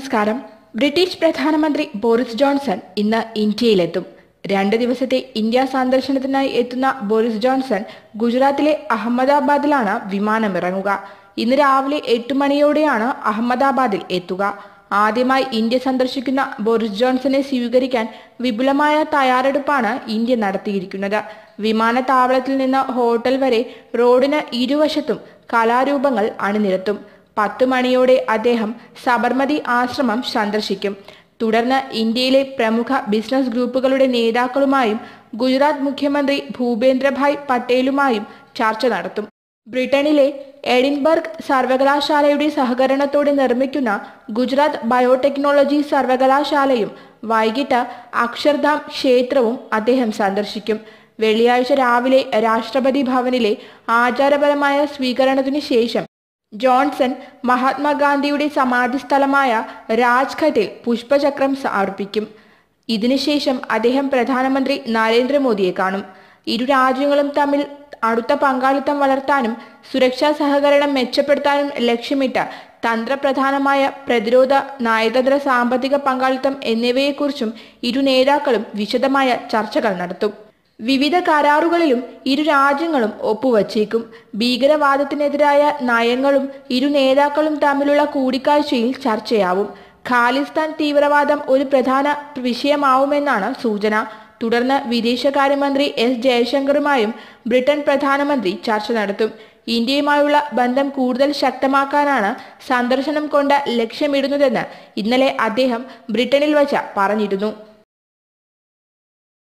നമസ്കാരം ബ്രിട്ടീഷ് പ്രധാനമന്ത്രി Boris Johnson ഇന്ന് ഇന്ത്യയിലെത്തും രണ്ട് ദിവസത്തെ ഇന്ത്യ സന്ദർശനത്തിനായി എത്തുന്ന ബോറിസ് ജോൺസൺ ഗുജറാത്തിലെ അഹമ്മദാബാദിലാണ് വിമാനമിറങ്ങുക ഇന്ന് രാവിലെ എട്ട് മണിയോടെയാണ് അഹമ്മദാബാദിൽ എത്തുക ആദ്യമായി ഇന്ത്യ സന്ദർശിക്കുന്ന ബോറിസ് ജോൺസനെ സ്വീകരിക്കാൻ വിപുലമായ തയ്യാറെടുപ്പാണ് ഇന്ത്യ നടത്തിയിരിക്കുന്നത് വിമാനത്താവളത്തിൽ നിന്ന് ഹോട്ടൽ വരെ റോഡിന് ഇരുവശത്തും കലാരൂപങ്ങൾ അണിനിരത്തും പത്ത് മണിയോടെ അദ്ദേഹം സബർമതി ആശ്രമം സന്ദർശിക്കും തുടർന്ന് ഇന്ത്യയിലെ പ്രമുഖ ബിസിനസ് ഗ്രൂപ്പുകളുടെ നേതാക്കളുമായും ഗുജറാത്ത് മുഖ്യമന്ത്രി ഭൂപേന്ദ്രഭായ് പട്ടേലുമായും ചർച്ച നടത്തും ബ്രിട്ടനിലെ എഡിൻബർഗ് സർവകലാശാലയുടെ സഹകരണത്തോടെ നിർമ്മിക്കുന്ന ഗുജറാത്ത് ബയോടെക്നോളജി സർവകലാശാലയും വൈകിട്ട് അക്ഷർധാം ക്ഷേത്രവും അദ്ദേഹം സന്ദർശിക്കും വെള്ളിയാഴ്ച രാവിലെ രാഷ്ട്രപതി ഭവനിലെ ആചാരപരമായ സ്വീകരണത്തിനു ശേഷം ജോൺസൺ മഹാത്മാഗാന്ധിയുടെ സമാധി സ്ഥലമായ രാജ്ഘട്ടിൽ പുഷ്പചക്രം സമർപ്പിക്കും ഇതിനുശേഷം അദ്ദേഹം പ്രധാനമന്ത്രി നരേന്ദ്രമോദിയെ കാണും ഇരു രാജ്യങ്ങളും തമ്മിൽ അടുത്ത പങ്കാളിത്തം വളർത്താനും സുരക്ഷാ സഹകരണം മെച്ചപ്പെടുത്താനും ലക്ഷ്യമിട്ട് തന്ത്രപ്രധാനമായ പ്രതിരോധ നയതന്ത്ര സാമ്പത്തിക പങ്കാളിത്തം എന്നിവയെക്കുറിച്ചും ഇരു നേതാക്കളും വിശദമായ ചർച്ചകൾ നടത്തും വിവിധ കരാറുകളിലും ഇരു രാജ്യങ്ങളും ഒപ്പുവച്ചേക്കും ഭീകരവാദത്തിനെതിരായ നയങ്ങളും ഇരു നേതാക്കളും തമ്മിലുള്ള കൂടിക്കാഴ്ചയിൽ ചർച്ചയാവും ഖാലിസ്ഥാൻ തീവ്രവാദം ഒരു പ്രധാന വിഷയമാവുമെന്നാണ് സൂചന തുടർന്ന് വിദേശകാര്യമന്ത്രി എസ് ജയശങ്കറുമായും ബ്രിട്ടൻ പ്രധാനമന്ത്രി ചർച്ച നടത്തും ഇന്ത്യയുമായുള്ള ബന്ധം കൂടുതൽ ശക്തമാക്കാനാണ് സന്ദർശനം കൊണ്ട് ലക്ഷ്യമിടുന്നതെന്ന് ഇന്നലെ അദ്ദേഹം ബ്രിട്ടനിൽ വച്ച് പറഞ്ഞിരുന്നു